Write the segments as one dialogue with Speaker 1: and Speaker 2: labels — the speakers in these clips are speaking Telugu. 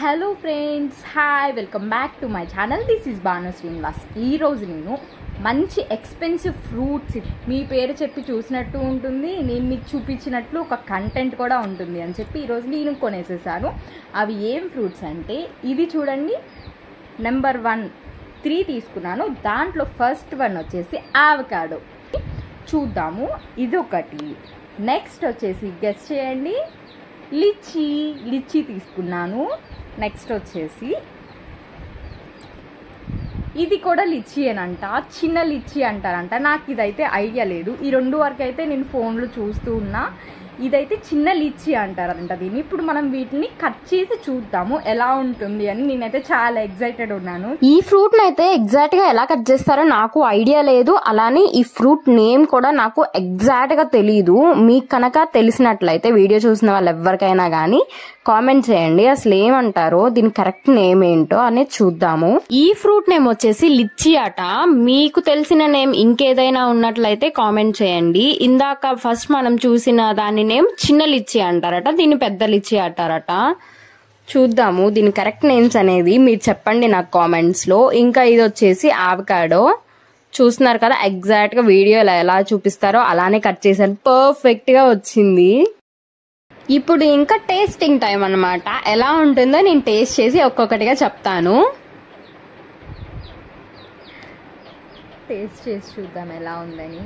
Speaker 1: hello friends hi welcome back to my channel this is Banu Srinivas ఈరోజు నేను మంచి ఎక్స్పెన్సివ్ ఫ్రూట్స్ మీ పేరు చెప్పి చూసినట్టు ఉంటుంది నేను మీకు చూపించినట్లు ఒక కంటెంట్ కూడా ఉంటుంది అని చెప్పి ఈరోజు నేను కొనేసేసాను అవి ఏం ఫ్రూట్స్ అంటే ఇది చూడండి నెంబర్ వన్ త్రీ తీసుకున్నాను దాంట్లో ఫస్ట్ వన్ వచ్చేసి ఆవకాడో చూద్దాము ఇది ఒకటి నెక్స్ట్ వచ్చేసి గెస్ట్ చేయండి లిచ్చి లిచ్చి తీసుకున్నాను నెక్స్ట్ వచ్చేసి ఇది కూడా లిచ్చి అనంట చిన్న లిచ్చి అంటారంట నాకు ఇదైతే ఐడియా లేదు ఈ రెండు వరకు అయితే నేను ఫోన్లో చూస్తూ ఉన్నా ఇదైతే చిన్న లిచ్చి అంటారంట దీన్ని ఇప్పుడు మనం వీటిని కట్ చేసి చూద్దాము ఎలా ఉంటుంది అని నేనైతే చాలా ఎగ్జైటెడ్ ఉన్నాను
Speaker 2: ఈ ఫ్రూట్ అయితే ఎగ్జాక్ట్ గా ఎలా కట్ చేస్తారో నాకు ఐడియా లేదు అలానే ఈ ఫ్రూట్ నేమ్ కూడా నాకు ఎగ్జాక్ట్ గా తెలియదు మీకు కనుక తెలిసినట్లయితే వీడియో చూసిన వాళ్ళు ఎవరికైనా గానీ కామెంట్ చేయండి అసలు ఏమంటారో దీని కరెక్ట్ నేమ్ ఏంటో అనేది చూద్దాము ఈ ఫ్రూట్ నేమ్ వచ్చేసి లిచ్చి అట మీకు తెలిసిన నేమ్ ఇంకేదైనా ఉన్నట్లయితే కామెంట్ చేయండి ఇందాక ఫస్ట్ మనం చూసిన దాని నేమ్ చిన్న లిచ్చి అంటారట దీన్ని పెద్ద లిచ్చి అంటారట చూద్దాము దీని కరెక్ట్ నేమ్స్ అనేది మీరు చెప్పండి నాకు కామెంట్స్ లో ఇంకా ఇది వచ్చేసి ఆవకాడో చూస్తున్నారు కదా ఎగ్జాక్ట్ గా వీడియోలో ఎలా చూపిస్తారో అలానే కట్ చేశాను పర్ఫెక్ట్ గా వచ్చింది ఇప్పుడు ఇంకా టేస్టింగ్ టైం అన్నమాట ఎలా ఉంటుందో నేను టేస్ట్ చేసి ఒక్కొక్కటిగా చెప్తాను
Speaker 1: టేస్ట్ చేసి చూద్దాం ఎలా ఉందని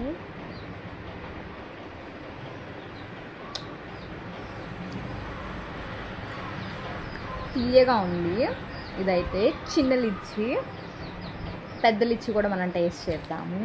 Speaker 1: తీయగా ఉంది ఇదైతే చిన్న లిచ్చి పెద్ద లిచ్చి కూడా మనం టేస్ట్ చేద్దాము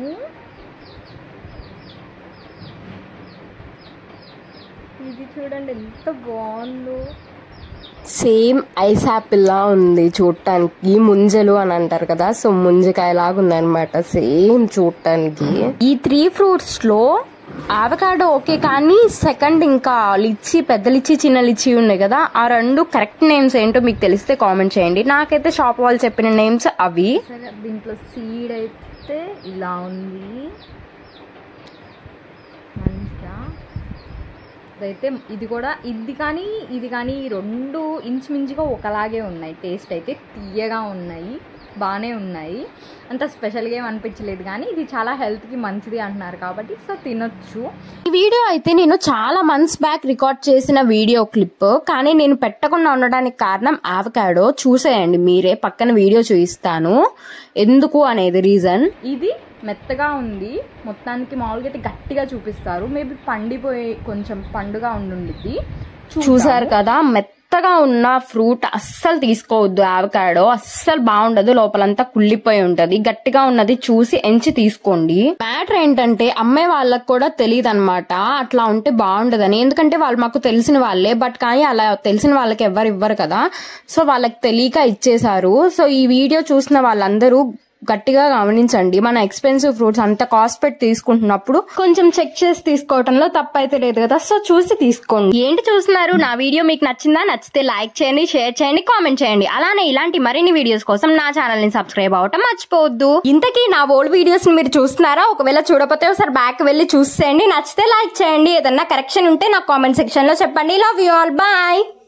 Speaker 1: ఇది చూడండి ఎంత బాగుందో
Speaker 2: సేమ్ ఐస్ యాపిల్ లా ఉంది చూడటానికి ముంజలు అని అంటారు కదా సో ముంజకాయ లాగా ఉందన్నమాట సేమ్ చూడటానికి ఈ త్రీ ఫ్రూట్స్ లో ఆవకాడో ఓకే కానీ సెకండ్ ఇంకా లిచ్చి పెద్ద లిచ్చి చిన్న లిచ్చి ఉన్నాయి కదా ఆ రెండు కరెక్ట్ నేమ్స్ ఏంటో మీకు తెలిస్తే కామెంట్ చేయండి నాకైతే షాప్ వాళ్ళు చెప్పిన నేమ్స్ అవి
Speaker 1: సరే దీంట్లో సీడ్ అయితే ఇలా ఉంది మంచిగా ఇదైతే ఇది కూడా ఇది కానీ ఇది కానీ ఈ రెండు ఇంచుమించుగా ఒకలాగే ఉన్నాయి టేస్ట్ అయితే తీయగా ఉన్నాయి బాగానే ఉన్నాయి అంత స్పెషల్గా ఏం అనిపించలేదు కానీ ఇది చాలా హెల్త్కి మంచిది అంటున్నారు కాబట్టి సో తినొచ్చు
Speaker 2: ఈ వీడియో అయితే నేను చాలా మంత్స్ బ్యాక్ రికార్డ్ చేసిన వీడియో క్లిప్ కానీ నేను పెట్టకుండా ఉండడానికి కారణం ఆవకాడో చూసేయండి మీరే పక్కన వీడియో చూపిస్తాను ఎందుకు అనేది రీజన్
Speaker 1: ఇది మెత్తగా ఉంది మొత్తానికి మామూలుగా అయితే గట్టిగా చూపిస్తారు మేబీ పండిపోయి కొంచెం పండుగ ఉండుండిద్ది
Speaker 2: చూసారు కదా మెత్తగా ఉన్న ఫ్రూట్ అస్సలు తీసుకోవద్దు ఆవకాడో అస్సలు బాగుండదు లోపలంతా కుళ్ళిపోయి ఉంటది గట్టిగా ఉన్నది చూసి ఎంచి తీసుకోండి మ్యాటర్ ఏంటంటే అమ్మే వాళ్ళకి కూడా తెలియదు అనమాట అట్లా ఉంటే బాగుండదని ఎందుకంటే వాళ్ళు మాకు తెలిసిన వాళ్ళే బట్ కానీ అలా తెలిసిన వాళ్ళకి ఎవరు ఇవ్వరు కదా సో వాళ్ళకి తెలియక ఇచ్చేసారు సో ఈ వీడియో చూసిన వాళ్ళందరూ గట్టిగా గమనించండి మన ఎక్స్పెన్సివ్ ఫ్రూట్స్ అంత కాస్ట్ పెట్టి తీసుకుంటున్నప్పుడు కొంచెం చెక్ చేసి తీసుకోవటంలో తప్పైతే లేదు కదా సో చూసి తీసుకోండి ఏంటి చూస్తున్నారు నా వీడియో మీకు నచ్చిందా నచ్చితే లైక్ చేయండి షేర్ చేయండి కామెంట్ చేయండి అలానే ఇలాంటి మరిన్ని వీడియోస్ కోసం నా ఛానల్ ని సబ్స్క్రైబ్ అవటం మర్చిపోవద్దు ఇంతకీ నా ఓల్డ్ వీడియోస్ ని మీరు చూస్తున్నారా ఒకవేళ చూడకపోతే ఒకసారి బ్యాక్ వెళ్ళి చూసేయండి నచ్చితే లైక్ చేయండి ఏదన్నా కరెక్షన్ ఉంటే నాకు కామెంట్ సెక్షన్ లో చెప్పండి లవ్ యూ ఆల్ బాయ్